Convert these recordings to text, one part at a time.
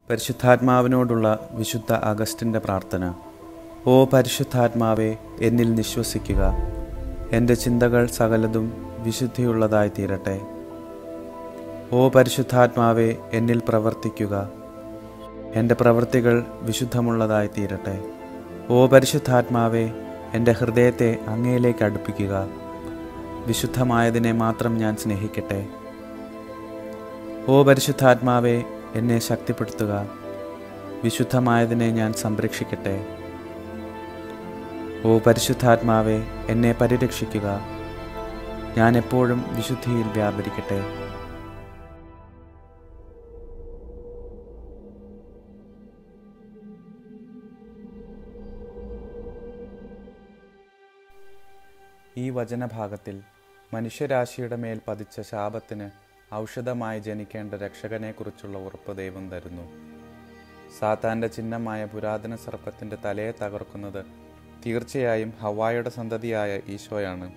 പരിശുദ്ധാത്മാവിനോടുള്ള വിശുദ്ധ അഗസ്റ്റിൻ്റെ പ്രാർത്ഥന ഓ പരിശുദ്ധാത്മാവെ എന്നിൽ നിശ്വസിക്കുക എൻ്റെ ചിന്തകൾ സകലതും വിശുദ്ധിയുള്ളതായി തീരട്ടെ ഓ പരിശുദ്ധാത്മാവെ എന്നിൽ പ്രവർത്തിക്കുക എൻ്റെ പ്രവൃത്തികൾ വിശുദ്ധമുള്ളതായി തീരട്ടെ ഓ പരിശുദ്ധാത്മാവെ എൻ്റെ ഹൃദയത്തെ അങ്ങയിലേക്ക് അടുപ്പിക്കുക വിശുദ്ധമായതിനെ മാത്രം ഞാൻ സ്നേഹിക്കട്ടെ ഓ പരിശുദ്ധാത്മാവെ എന്നെ ശക്തിപ്പെടുത്തുക വിശുദ്ധമായതിനെ ഞാൻ സംരക്ഷിക്കട്ടെ ഓ പരിശുദ്ധാത്മാവെ എന്നെ പരിരക്ഷിക്കുക ഞാൻ എപ്പോഴും വിശുദ്ധിയിൽ വ്യാപരിക്കട്ടെ ഈ വചനഭാഗത്തിൽ മനുഷ്യരാശിയുടെ മേൽ പതിച്ച ശാപത്തിന് ഔഷധമായി ജനിക്കേണ്ട രക്ഷകനെക്കുറിച്ചുള്ള ഉറപ്പ് ദൈവം തരുന്നു സാത്താന്റെ ചിഹ്നമായ പുരാതന സർപ്പത്തിന്റെ തലയെ തകർക്കുന്നത് തീർച്ചയായും ഹവായുടെ സന്തതിയായ ഈശോയാണ്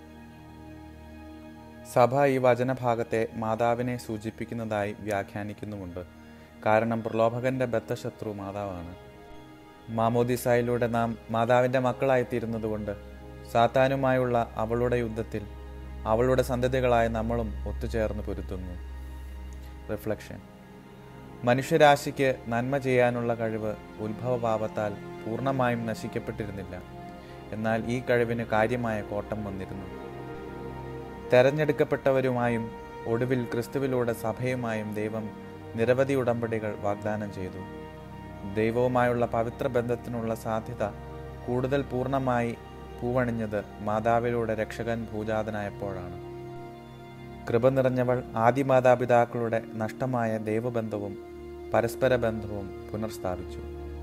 സഭ ഈ വചനഭാഗത്തെ മാതാവിനെ സൂചിപ്പിക്കുന്നതായി വ്യാഖ്യാനിക്കുന്നുമുണ്ട് കാരണം പ്രലോഭകന്റെ ബദ്ധശത്രു മാതാവാണ് മാമോദിസായിലൂടെ നാം മാതാവിൻ്റെ മക്കളായിത്തീരുന്നതുകൊണ്ട് സാത്താനുമായുള്ള അവളുടെ യുദ്ധത്തിൽ അവളുടെ സന്തതികളായ നമ്മളും ഒത്തുചേർന്ന് പൊരുത്തുന്നു റിഫ്ലക്ഷൻ മനുഷ്യരാശിക്ക് നന്മ ചെയ്യാനുള്ള കഴിവ് ഉത്ഭവഭാവത്താൽ പൂർണ്ണമായും നശിക്കപ്പെട്ടിരുന്നില്ല എന്നാൽ ഈ കഴിവിന് കാര്യമായ കോട്ടം വന്നിരുന്നു തെരഞ്ഞെടുക്കപ്പെട്ടവരുമായും ഒടുവിൽ ക്രിസ്തുവിലൂടെ സഭയുമായും ദൈവം നിരവധി ഉടമ്പടികൾ വാഗ്ദാനം ചെയ്തു ദൈവവുമായുള്ള പവിത്ര ബന്ധത്തിനുള്ള സാധ്യത കൂടുതൽ പൂർണ്ണമായി പൂവണിഞ്ഞത് മാതാവിലൂടെ രക്ഷകൻ ഭൂജാതനായപ്പോഴാണ് കൃപ നിറഞ്ഞവൾ ആദിമാതാപിതാക്കളുടെ നഷ്ടമായ ദൈവബന്ധവും പരസ്പര ബന്ധവും പുനർസ്ഥാപിച്ചു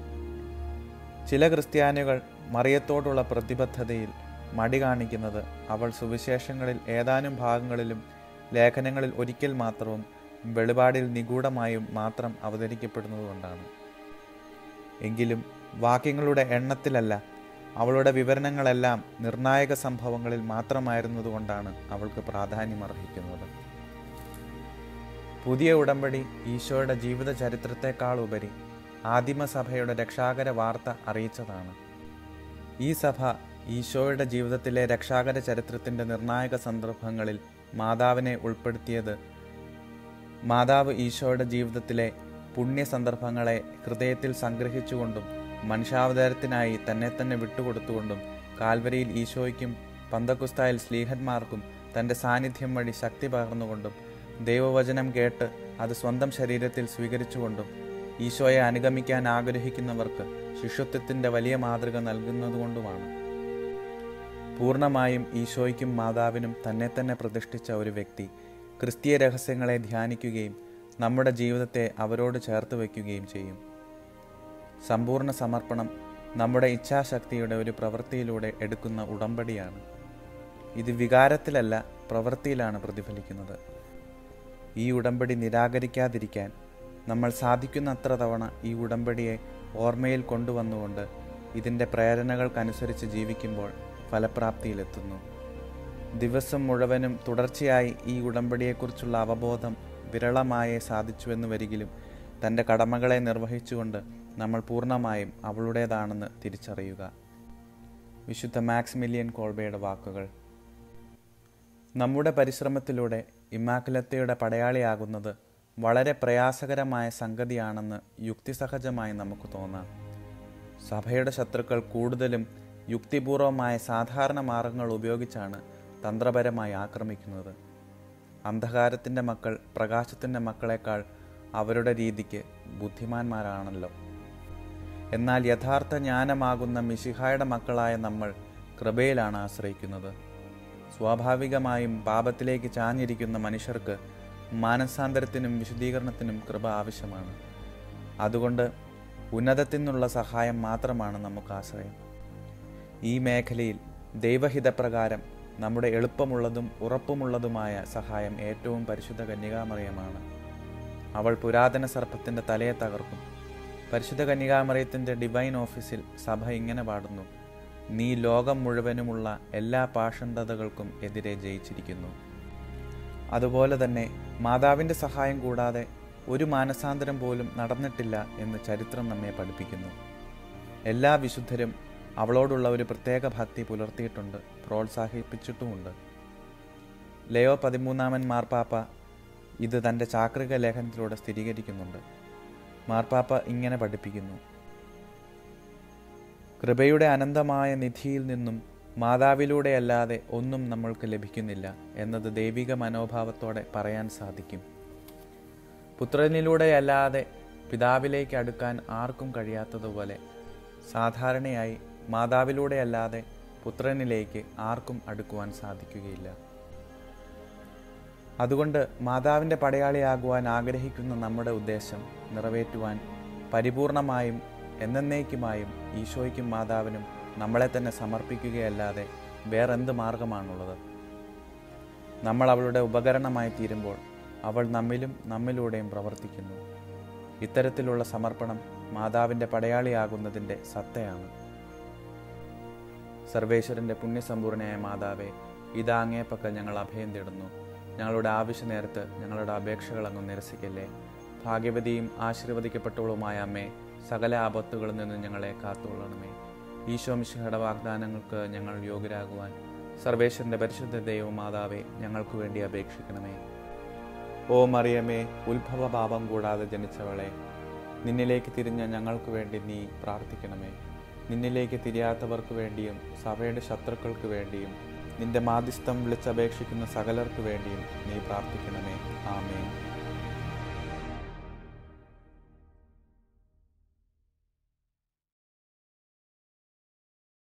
ചില ക്രിസ്ത്യാനികൾ മറിയത്തോടുള്ള പ്രതിബദ്ധതയിൽ മടി കാണിക്കുന്നത് അവൾ സുവിശേഷങ്ങളിൽ ഏതാനും ഭാഗങ്ങളിലും ലേഖനങ്ങളിൽ ഒരിക്കൽ മാത്രവും വെളിപാടിൽ നിഗൂഢമായും മാത്രം അവതരിക്കപ്പെടുന്നതുകൊണ്ടാണ് എങ്കിലും വാക്യങ്ങളുടെ എണ്ണത്തിലല്ല അവളുടെ വിവരണങ്ങളെല്ലാം നിർണായക സംഭവങ്ങളിൽ മാത്രമായിരുന്നതുകൊണ്ടാണ് അവൾക്ക് പ്രാധാന്യം അർഹിക്കുന്നത് പുതിയ ഉടമ്പടി ഈശോയുടെ ജീവിത ചരിത്രത്തെക്കാൾ ഉപരി ആദിമസഭയുടെ രക്ഷാകര വാർത്ത അറിയിച്ചതാണ് ഈ സഭ ഈശോയുടെ ജീവിതത്തിലെ രക്ഷാകര ചരിത്രത്തിൻ്റെ നിർണായക സന്ദർഭങ്ങളിൽ മാതാവിനെ ഉൾപ്പെടുത്തിയത് മാതാവ് ഈശോയുടെ ജീവിതത്തിലെ പുണ്യ സന്ദർഭങ്ങളെ ഹൃദയത്തിൽ സംഗ്രഹിച്ചുകൊണ്ടും മനുഷ്യാവതാരത്തിനായി തന്നെ തന്നെ വിട്ടുകൊടുത്തുകൊണ്ടും കാൽവരിയിൽ ഈശോയ്ക്കും പന്തക്കുസ്തായിൽ സ്ലീഹന്മാർക്കും തൻ്റെ സാന്നിധ്യം വഴി ശക്തി പകർന്നുകൊണ്ടും ദൈവവചനം കേട്ട് അത് സ്വന്തം ശരീരത്തിൽ സ്വീകരിച്ചുകൊണ്ടും ഈശോയെ അനുഗമിക്കാൻ ആഗ്രഹിക്കുന്നവർക്ക് ശിഷ്യത്വത്തിൻ്റെ വലിയ മാതൃക നൽകുന്നതുകൊണ്ടുമാണ് പൂർണ്ണമായും ഈശോയ്ക്കും മാതാവിനും തന്നെ തന്നെ പ്രതിഷ്ഠിച്ച ഒരു വ്യക്തി ക്രിസ്തീയ രഹസ്യങ്ങളെ ധ്യാനിക്കുകയും നമ്മുടെ ജീവിതത്തെ അവരോട് ചേർത്ത് വയ്ക്കുകയും ചെയ്യും സമ്പൂർണ്ണ സമർപ്പണം നമ്മുടെ ഇച്ഛാശക്തിയുടെ ഒരു പ്രവൃത്തിയിലൂടെ എടുക്കുന്ന ഉടമ്പടിയാണ് ഇത് വികാരത്തിലല്ല പ്രവൃത്തിയിലാണ് പ്രതിഫലിക്കുന്നത് ഈ ഉടമ്പടി നിരാകരിക്കാതിരിക്കാൻ നമ്മൾ സാധിക്കുന്നത്ര തവണ ഈ ഉടമ്പടിയെ ഓർമ്മയിൽ കൊണ്ടുവന്നുകൊണ്ട് ഇതിൻ്റെ പ്രേരണകൾക്കനുസരിച്ച് ജീവിക്കുമ്പോൾ ഫലപ്രാപ്തിയിലെത്തുന്നു ദിവസം മുഴുവനും തുടർച്ചയായി ഈ ഉടമ്പടിയെക്കുറിച്ചുള്ള അവബോധം വിരളമായേ സാധിച്ചുവെന്ന് വരികിലും തൻ്റെ കടമകളെ നിർവഹിച്ചുകൊണ്ട് നമ്മൾ പൂർണ്ണമായും അവളുടേതാണെന്ന് തിരിച്ചറിയുക വിശുദ്ധ മാക്സിമിലിയൻ കോൾബയുടെ വാക്കുകൾ നമ്മുടെ പരിശ്രമത്തിലൂടെ ഇമ്മാക്കുലത്തയുടെ പടയാളിയാകുന്നത് വളരെ പ്രയാസകരമായ സംഗതിയാണെന്ന് യുക്തിസഹജമായി നമുക്ക് തോന്നാം സഭയുടെ ശത്രുക്കൾ കൂടുതലും യുക്തിപൂർവമായ സാധാരണ മാർഗങ്ങൾ ഉപയോഗിച്ചാണ് തന്ത്രപരമായി ആക്രമിക്കുന്നത് അന്ധകാരത്തിൻ്റെ മക്കൾ പ്രകാശത്തിൻ്റെ മക്കളെക്കാൾ അവരുടെ രീതിക്ക് ബുദ്ധിമാന്മാരാണല്ലോ എന്നാൽ യഥാർത്ഥ ജ്ഞാനമാകുന്ന മിശിഹായുടെ മക്കളായ നമ്മൾ കൃപയിലാണ് ആശ്രയിക്കുന്നത് സ്വാഭാവികമായും പാപത്തിലേക്ക് ചാഞ്ഞിരിക്കുന്ന മനുഷ്യർക്ക് മാനസാന്തരത്തിനും വിശുദ്ധീകരണത്തിനും കൃപ ആവശ്യമാണ് അതുകൊണ്ട് ഉന്നതത്തിൽ നിന്നുള്ള സഹായം മാത്രമാണ് നമുക്ക് ആശ്രയം ഈ മേഖലയിൽ ദൈവഹിതപ്രകാരം നമ്മുടെ എളുപ്പമുള്ളതും ഉറപ്പുമുള്ളതുമായ സഹായം ഏറ്റവും പരിശുദ്ധ കന്യകാമറിയമാണ് അവൾ പുരാതന സർപ്പത്തിൻ്റെ തലയെ തകർക്കും പരിശുദ്ധ കന്യകാമറിയത്തിൻ്റെ ഡിവൈൻ ഓഫീസിൽ സഭ ഇങ്ങനെ പാടുന്നു നീ ലോകം മുഴുവനുമുള്ള എല്ലാ പാഷണ്ഡതകൾക്കും എതിരെ ജയിച്ചിരിക്കുന്നു അതുപോലെ തന്നെ മാതാവിൻ്റെ സഹായം കൂടാതെ ഒരു മാനസാന്തരം പോലും നടന്നിട്ടില്ല എന്ന് ചരിത്രം നമ്മെ പഠിപ്പിക്കുന്നു എല്ലാ വിശുദ്ധരും അവളോടുള്ള ഒരു പ്രത്യേക ഭക്തി പുലർത്തിയിട്ടുണ്ട് പ്രോത്സാഹിപ്പിച്ചിട്ടുമുണ്ട് ലയോ പതിമൂന്നാമൻ മാർപ്പാപ്പ ഇത് തൻ്റെ ചാക്രിക ലേഖനത്തിലൂടെ സ്ഥിരീകരിക്കുന്നുണ്ട് മാർപ്പാപ്പ ഇങ്ങനെ പഠിപ്പിക്കുന്നു കൃപയുടെ അനന്തമായ നിധിയിൽ നിന്നും മാതാവിലൂടെയല്ലാതെ ഒന്നും നമ്മൾക്ക് ലഭിക്കുന്നില്ല എന്നത് ദൈവിക മനോഭാവത്തോടെ പറയാൻ സാധിക്കും പുത്രനിലൂടെയല്ലാതെ പിതാവിലേക്ക് അടുക്കാൻ ആർക്കും കഴിയാത്തതുപോലെ സാധാരണയായി മാതാവിലൂടെയല്ലാതെ പുത്രനിലേക്ക് ആർക്കും അടുക്കുവാൻ സാധിക്കുകയില്ല അതുകൊണ്ട് മാതാവിൻ്റെ പടയാളിയാകുവാൻ ആഗ്രഹിക്കുന്ന നമ്മുടെ ഉദ്ദേശം നിറവേറ്റുവാൻ പരിപൂർണമായും എന്നേക്കുമായും ഈശോയ്ക്കും മാതാവിനും നമ്മളെ തന്നെ സമർപ്പിക്കുകയല്ലാതെ വേറെന്ത് മാർഗമാണുള്ളത് നമ്മൾ അവളുടെ ഉപകരണമായി തീരുമ്പോൾ അവൾ നമ്മിലും നമ്മിലൂടെയും പ്രവർത്തിക്കുന്നു ഇത്തരത്തിലുള്ള സമർപ്പണം മാതാവിൻ്റെ പടയാളിയാകുന്നതിൻ്റെ സത്തയാണ് സർവേശ്വരൻ്റെ പുണ്യസമ്പൂർണയായ മാതാവേ ഇതാ അങ്ങേപ്പക്കൽ ഞങ്ങൾ അഭയം തേടുന്നു ഞങ്ങളുടെ ആവശ്യ നേരത്ത് ഞങ്ങളുടെ അപേക്ഷകൾ അങ്ങ് നിരസിക്കല്ലേ ഭാഗ്യവതിയും ആശീർവദിക്കപ്പെട്ടവളുമായ അമ്മേ സകല ആപത്തുകളിൽ നിന്ന് ഞങ്ങളെ കാത്തുകൊള്ളണമേ ഈശോ മിശിഹയുടെ വാഗ്ദാനങ്ങൾക്ക് ഞങ്ങൾ യോഗ്യരാകുവാൻ സർവേശ്വരൻ്റെ പരിശുദ്ധ ദൈവമാതാവെ ഞങ്ങൾക്ക് വേണ്ടി അപേക്ഷിക്കണമേ ഓ മറിയമേ ഉത്ഭവ പാപം കൂടാതെ ജനിച്ചവളെ നിന്നിലേക്ക് തിരിഞ്ഞ ഞങ്ങൾക്ക് വേണ്ടി നീ പ്രാർത്ഥിക്കണമേ നിന്നിലേക്ക് തിരിയാത്തവർക്ക് വേണ്ടിയും സഭയുടെ ശത്രുക്കൾക്ക് വേണ്ടിയും നിന്റെ മാധ്യസ്ഥം വിളിച്ചപേക്ഷിക്കുന്ന സകലർക്ക് വേണ്ടിയും നീ പ്രാർത്ഥിക്കണമേ ആമേൻ